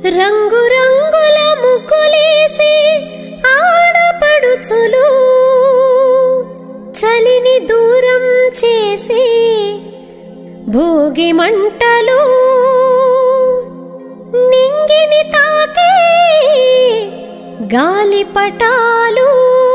రంగురంగుల ముగ్గులేసి ఆడపడుచులు చలిని దూరం చేసి భోగి మంటలు నింగిని తాకే గాలిపటాలు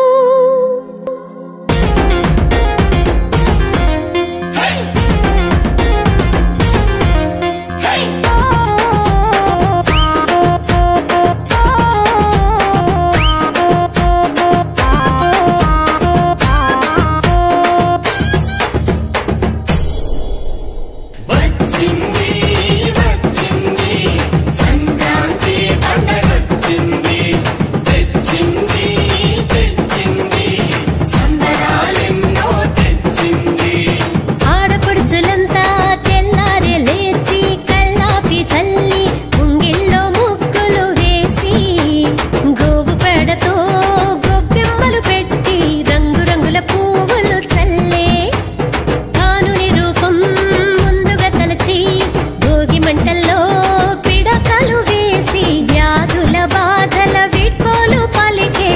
వచ్చింది వచ్చింది సంక్రాంతి పండగొచ్చింది తెచ్చింది తెచ్చింది సంబరాలెన్నో తెచ్చింది ఆడపడుచులంతా తెల్లారే లేచి కళ్ళాపి చల్లి ముంగిళ్ళో ముగ్గులు వేసి గోవు పేడతో గొబ్బెమ్మలు పెట్టి రంగురంగుల పువ్వులు చల్లే కానుని రూపం ముందుగా తలచి భోగి మంటల్లో పిడకలు వేసి వ్యాధుల బాధల వీడ్కోలు పలికే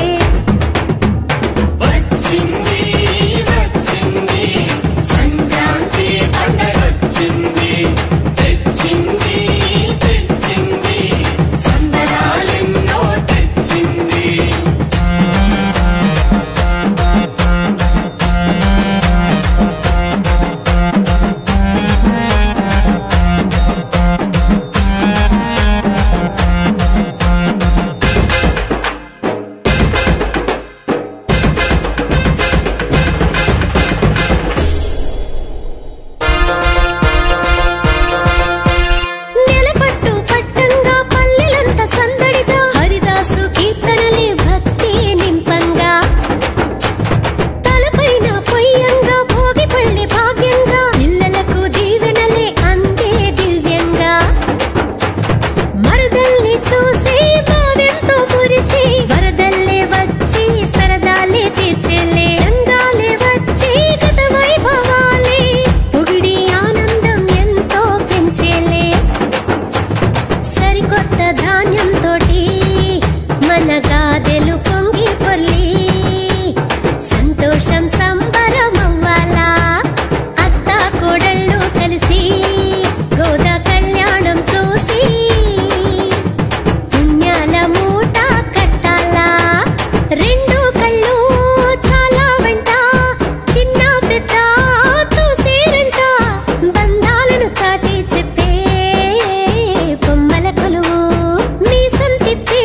వచ్చింది వచ్చింది సంక్రాంతి పండగొచ్చింది తెచ్చింది తెచ్చింది సంబరాలెన్నో తెచ్చింది నెలపట్టు పట్టంగా పల్లెలంత సందడిగా హరిదాసు కీర్తనలే భక్తి నింపంగా తలపైన పొయ్యంగా భోగి పళ్ళె భాగ్యంగా పిల్లలకు దీవెనలే అందే దివ్యంగా మరదల్ని చూసి బావెంతో మురిసి వరదల్లే వచ్చి సరదాలే తీర్చెలే చందాలే వచ్చి గత వైభవాలే పొగిడి ఆనందం ఎంతో పెంచేలే సరికొత్త ధాన్యం తోటి మన గాదెలు పొంగి పొర్లి సంతోషం సంబరం అవ్వాలా అత్త కోడళ్ళు కలిసి గోదా కళ్యాణం చూసి పుణ్యాల మూట కట్టాలా రెండు కళ్ళు చాలా వెంట చిన్న పెద్ద చూసేరంట బంధాలను చాటి చెప్పే బొమ్మల కొలువు మీసం తిప్పి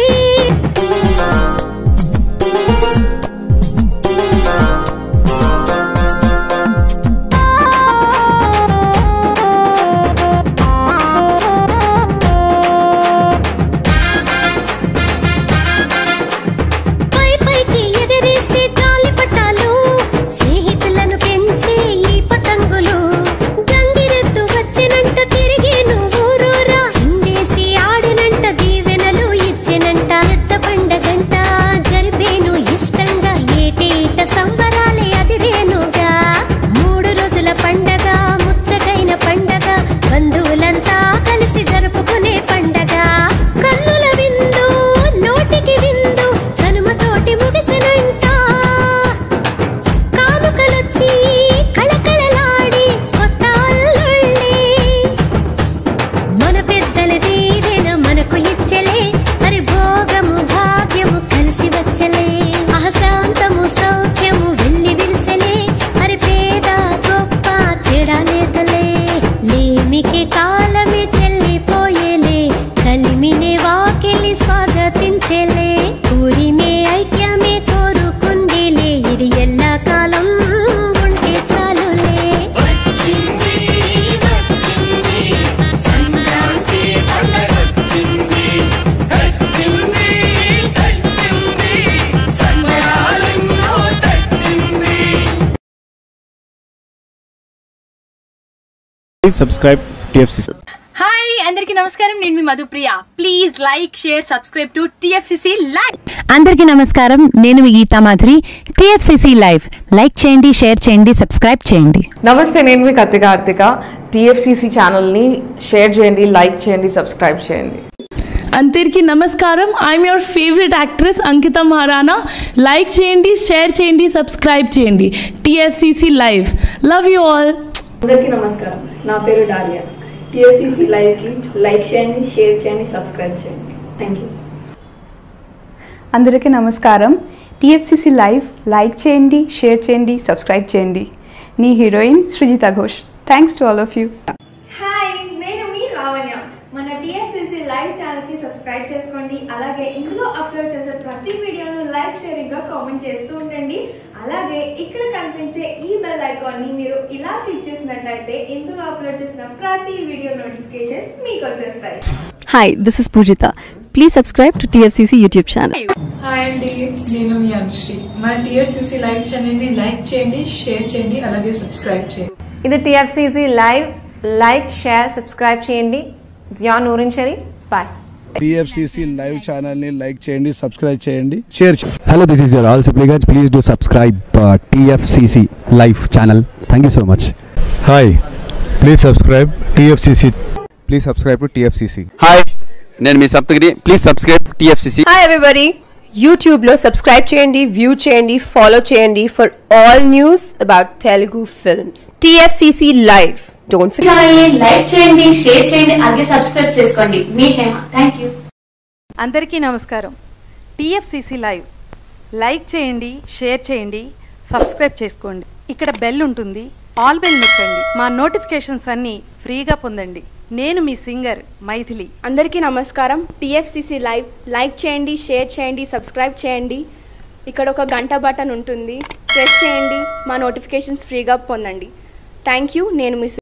పై పైకి ఎగరేసే గాలి పటాలు స్నేహితులను పెంచే ఈ పతంగులు గంగిరెద్దు వచ్చినంట తిరిగేను ఊరూరా చిందేసి ఆడినంట దీవెనలు ఇచ్చెనంట పెద్ద పండగంట జరిపేను ఇష్టంగా ఏటేట సంబరాలే అదిరేనుగా మూడు రోజుల పండగ ముచ్చటైన పండగ బంధువులంతా కలిసి జరుపుకునే పండగ కన్నుల విందు నోటికి విందు కనుమతోటి ముగిసినంట కానుకలొచ్చి కళకళలాడి కొత్త అల్లుళ్ళే మన పెద్దల దీవెన మనకు ఇచ్చలే మరి భోగము భాగ్యము కలిసి వచ్చలే అహశాంతము సౌఖ్యము వెళ్ళి విరిసెలే మరి పేద గొప్ప తేడా లేదలే లేమికి కాలమే చెల్లిపోయేలే కలిమినే వాకిలి స్వాగతించేలే ఊరిమే ఐక్యమే కోరుకుందేలే ఇది ఎల్లా కాలం ఉంటే చాలులే వచ్చింది వచ్చింది సంక్రాంతి పండగొచ్చింది తెచ్చింది తెచ్చింది సంబరాలెన్నో తెచ్చింది Please subscribe TFC. హాయ్ అందరికీ నమస్కారం నేను మీ Madhupriya please like share subscribe to TFCC live అందరికీ నమస్కారం నేను మీ Geetha Madhuri TFCC live like చేయండి షేర్ చేయండి సబ్స్క్రైబ్ చేయండి నమస్తే నేను మీ కత్తి కార్తిక టీఎఫ్సిసి ఛానల్ని షేర్ చేయండి లైక్ చేయండి సబ్స్క్రైబ్ చేయండి అందరికీ నమస్కారం I'm your favourite actress Ankita Maharana like చేయండి షేర్ చేయండి సబ్స్క్రైబ్ చేయండి TFCC live love you all అందరికీ నమస్కారం నా పేరు డాలియా టిఎస్సిసి లైవ్కి లైక్ చేయండి షేర్ చేయండి సబ్స్క్రైబ్ చేయండి థ్యాంక్ యూ అందరికీ నమస్కారం టీఎఫ్సిసి లైవ్ లైక్ చేయండి షేర్ చేయండి సబ్స్క్రైబ్ చేయండి నీ heroine Srijita Ghosh thanks to all of you hi నేను మీ లావణ్య మన టిఎస్సిసి లైవ్ ఛానల్కి సబ్స్క్రైబ్ చేసుకోండి అలాగే ఇందులో అప్లోడ్ చేసే ప్రతి వీడియోను లైక్ షేరింగ్గా కామెంట్ చేస్తూ ఉండండి అలాగే ఇక్కడ కనిపించే ఈ బెల్ ఐకాన్ని మీరు ఇలా క్లిక్ చేసినట్టయితే ఇందులో అప్లోడ్ చేసిన ప్రతి వీడియో నోటిఫికేషన్స్ మీకు వచ్చేస్తాయి Hi, this is Pujita. Please subscribe to TFCC YouTube channel. Hi అండి నేను మీ అనుశ్రీ మన టిఎస్సిసి లైవ్ ఛానల్ని లైక్ చేయండి షేర్ చేయండి అలాగే సబ్స్క్రైబ్ చేయండి ఇది TFCC live like share subscribe చేయండి జియా నూరిన్ షరీ బాయ్ టిఎఫ్సిసి లైవ్ ఛానల్ ని లైక్ చేయండి సబ్స్క్రైబ్ చేయండి షేర్ చేయండి Hello, this is your all supplicants. Please do subscribe uh, TFCC Live channel. Thank you so much. Hi please subscribe TFCC please subscribe to TFCC hi నేను మీ Saptagiri please subscribe TFCC hi everybody యూట్యూబ్లో subscribe చేయండి view చేయండి follow చేయండి for all news about Telugu films TFCC live don't like చేయండి share చేయండి అలాగే subscribe చేసుకోండి మీ హేమ థ్యాంక్ యూ అందరికీ నమస్కారం టీఎఫ్సిసి లైవ్ లైక్ చేయండి షేర్ చేయండి సబ్స్క్రైబ్ చేసుకోండి ఇక్కడ బెల్ ఉంటుంది ఆల్ బెల్ నొక్కండి మా నోటిఫికేషన్స్ అన్నీ ఫ్రీగా పొందండి నేను మీ సింగర్ మైథిలి అందరికీ నమస్కారం టీఎఫ్సిసి లైవ్ లైక్ చేయండి షేర్ చేయండి సబ్స్క్రైబ్ చేయండి ఇక్కడ ఒక గంట బటన్ ఉంటుంది ప్రెస్ చేయండి మా నోటిఫికేషన్స్ ఫ్రీగా పొందండి థ్యాంక్ యూ నేను మీ